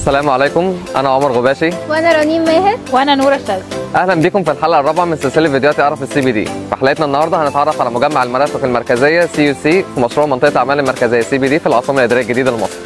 السلام عليكم انا عمر غباشي وانا رنيم ماهر وانا نوره الشاذ اهلا بيكم في الحلقه الرابعه من سلسله فيديوهات اعرف السي بي دي في حلقتنا النهارده هنتعرف على مجمع المرافق المركزيه سي يو سي في مشروع منطقه اعمال المركزيه سي بي دي في العاصمه الاداريه الجديده لمصر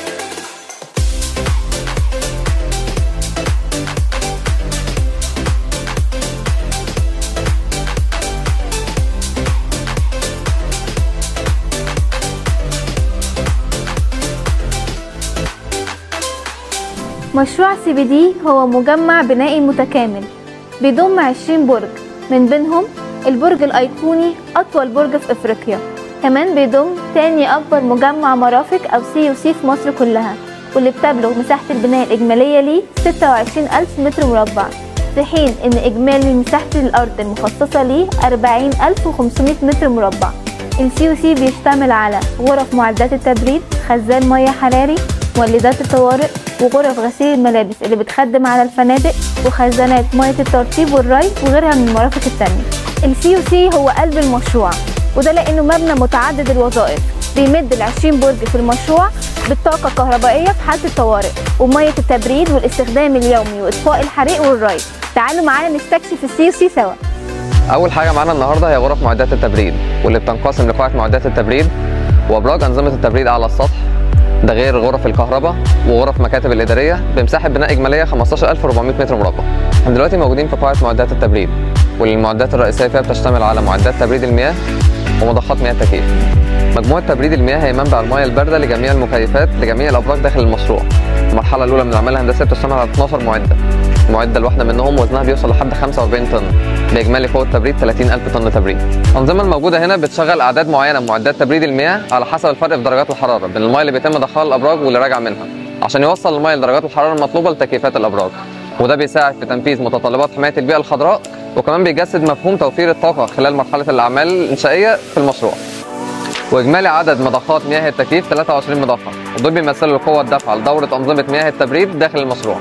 مشروع سي بي دي هو مجمع بنائي متكامل بيضم 20 برج من بينهم البرج الأيقوني أطول برج في أفريقيا كمان بيضم تاني أكبر مجمع مرافق أو سي يو سي في مصر كلها واللي بتبلغ مساحة البناء الإجمالية ليه 26 ألف متر مربع في حين إن إجمالي مساحة الأرض المخصصة ليه 40 ألف وخمسمية متر مربع السي يو سي بيشتمل على غرف معدات التبريد خزان مياه حراري مولدات الطوارئ وغرف غسيل الملابس اللي بتخدم على الفنادق وخزانات مية الترطيب والري وغيرها من المرافق التانية السي يو سي هو قلب المشروع وده لأنه مبنى متعدد الوظائف بيمد العشرين برج في المشروع بالطاقة الكهربائية في حالة الطوارئ ومية التبريد والاستخدام اليومي وإطفاء الحريق والري تعالوا معانا نستكشف السي يو سي سوا اول حاجه معانا النهارده هي غرف معدات التبريد واللي بتنقسم لقاعه معدات التبريد وابراج انظمه التبريد على السطح ده غير غرف الكهرباء وغرف مكاتب الاداريه بمساحه بناء اجماليه 15400 متر مربع احنا دلوقتي موجودين في قاعه معدات التبريد والمعدات الرئيسيه فيها بتشتمل على معدات تبريد المياه ومضخات مياه تكييف مجموعه تبريد المياه هي منبع المياه البارده لجميع المكيفات لجميع الابراج داخل المشروع المرحله الاولى من الاعمال الهندسيه بتشتمل على 12 معده المعده الواحده منهم وزنها بيوصل لحد 45 طن باجمالي قوه تبريد 30000 طن تبريد الانظمه الموجوده هنا بتشغل اعداد معينه من معدات تبريد المياه على حسب الفرق في درجات الحراره بين المياه اللي بيتم دخلها الابراج واللي راجع منها عشان يوصل المياه لدرجات الحراره المطلوبه لتكييفات الابراج وده بيساعد في تنفيذ متطلبات حمايه البيئه الخضراء وكمان بيجسد مفهوم توفير الطاقه خلال مرحله الاعمال الانشائيه في المشروع واجمالي عدد مضخات مياه التكييف 23 مضخه ودول بيمثلوا القوه الدافعه لدوره انظمه مياه التبريد داخل المشروع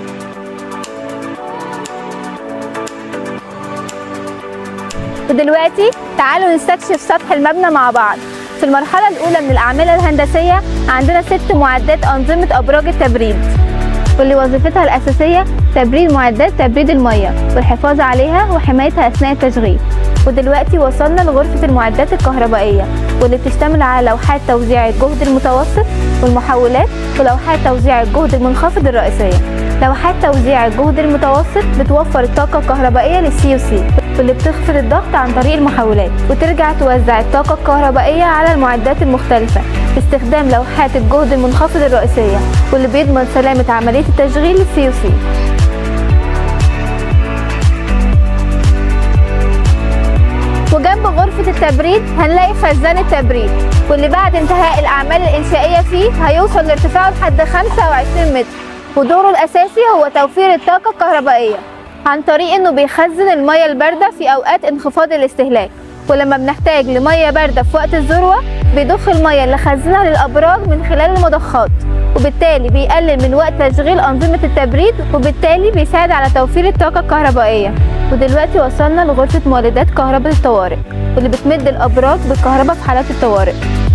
ودلوقتي تعالوا نستكشف سطح المبنى مع بعض في المرحلة الأولى من الأعمال الهندسية عندنا ست معدات أنظمة أبراج التبريد واللي وظيفتها الأساسية تبريد معدات تبريد المية والحفاظ عليها وحمايتها أثناء التشغيل ودلوقتي وصلنا لغرفة المعدات الكهربائية واللي بتشتمل على لوحات توزيع الجهد المتوسط والمحولات ولوحات توزيع الجهد المنخفض الرئيسية لوحات توزيع الجهد المتوسط بتوفر الطاقة الكهربائية للسي يو سي واللي بتخفض الضغط عن طريق المحولات وترجع توزع الطاقة الكهربائية على المعدات المختلفة باستخدام لوحات الجهد المنخفض الرئيسية واللي بيضمن سلامة عملية التشغيل للسي يو سي وجنب غرفة التبريد هنلاقي خزان التبريد واللي بعد انتهاء الأعمال الإنشائية فيه هيوصل لارتفاعه لحد 25 متر ودوره الأساسي هو توفير الطاقة الكهربائية عن طريق إنه بيخزن المية الباردة في أوقات انخفاض الاستهلاك ولما بنحتاج لمية باردة في وقت الذروة بيضخ المية اللي خزنها للأبراج من خلال المضخات وبالتالي بيقلل من وقت تشغيل أنظمة التبريد وبالتالي بيساعد على توفير الطاقة الكهربائية ودلوقتي وصلنا لغرفة مولدات كهرباء الطوارئ واللي بتمد الأبراج بالكهرباء في حالات الطوارئ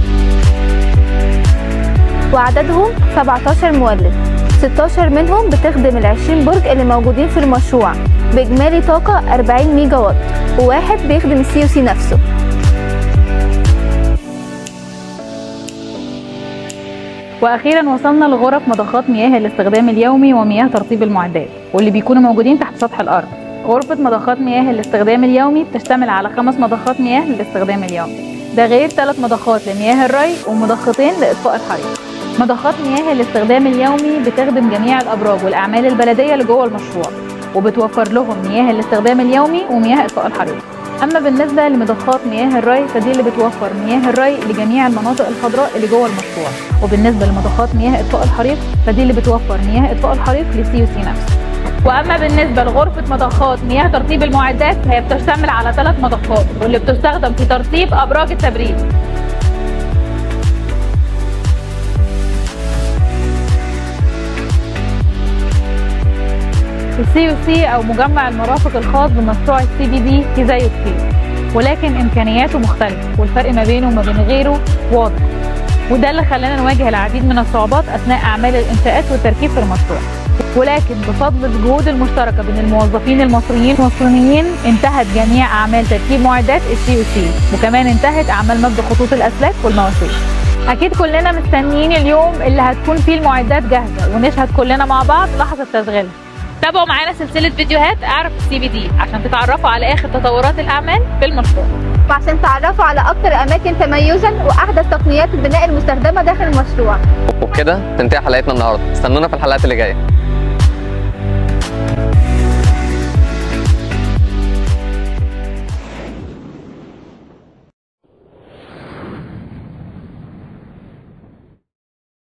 وعددهم 17 مولد 16 منهم بتخدم ال 20 برج اللي موجودين في المشروع بإجمالي طاقة 40 ميجا وات وواحد بيخدم السي يو سي نفسه واخيرا وصلنا لغرف مضخات مياه الاستخدام اليومي ومياه ترطيب المعدات واللي بيكونوا موجودين تحت سطح الارض غرفة مضخات مياه الاستخدام اليومي بتشتمل على خمس مضخات مياه للاستخدام اليومي ده غير ثلاث مضخات لمياه الري ومضختين لإطفاء الحريق مضخات مياه الاستخدام اليومي بتخدم جميع الأبراج والأعمال البلدية اللي جوه المشروع وبتوفر لهم مياه الاستخدام اليومي ومياه إطفاء الحريق أما بالنسبة لمضخات مياه الري فدي اللي بتوفر مياه الري لجميع المناطق الخضراء اللي جوه المشروع وبالنسبة لمضخات مياه إطفاء الحريق فدي اللي بتوفر مياه إطفاء الحريق للسي يو سي نفسه واما بالنسبه لغرفه مضخات مياه ترطيب المعدات فهي بتشتمل على ثلاث مضخات واللي بتستخدم في ترطيب ابراج التبريد السي يو سي او مجمع المرافق الخاص بمشروع السي بي دي في زيه كتير ولكن امكانياته مختلفه والفرق ما بينه وما بين غيره واضح وده اللي خلانا نواجه العديد من الصعوبات اثناء اعمال الانشاءات والتركيب في المشروع ولكن بفضل الجهود المشتركه بين الموظفين المصريين والصينيين انتهت جميع اعمال تركيب معدات السي او سي وكمان انتهت اعمال مد خطوط الاسلاك والمواسير اكيد كلنا مستنيين اليوم اللي هتكون فيه المعدات جاهزه ونشهد كلنا مع بعض لحظه تشغيلها تابعوا معانا سلسله فيديوهات اعرف السي بي دي عشان تتعرفوا على اخر تطورات الاعمال في المشروع وعشان تعرفوا على أكتر أماكن تميزا وأحدث تقنيات البناء المستخدمة داخل المشروع وبكده تنتهي حلقتنا النهارده استنونا في الحلقات اللي جايه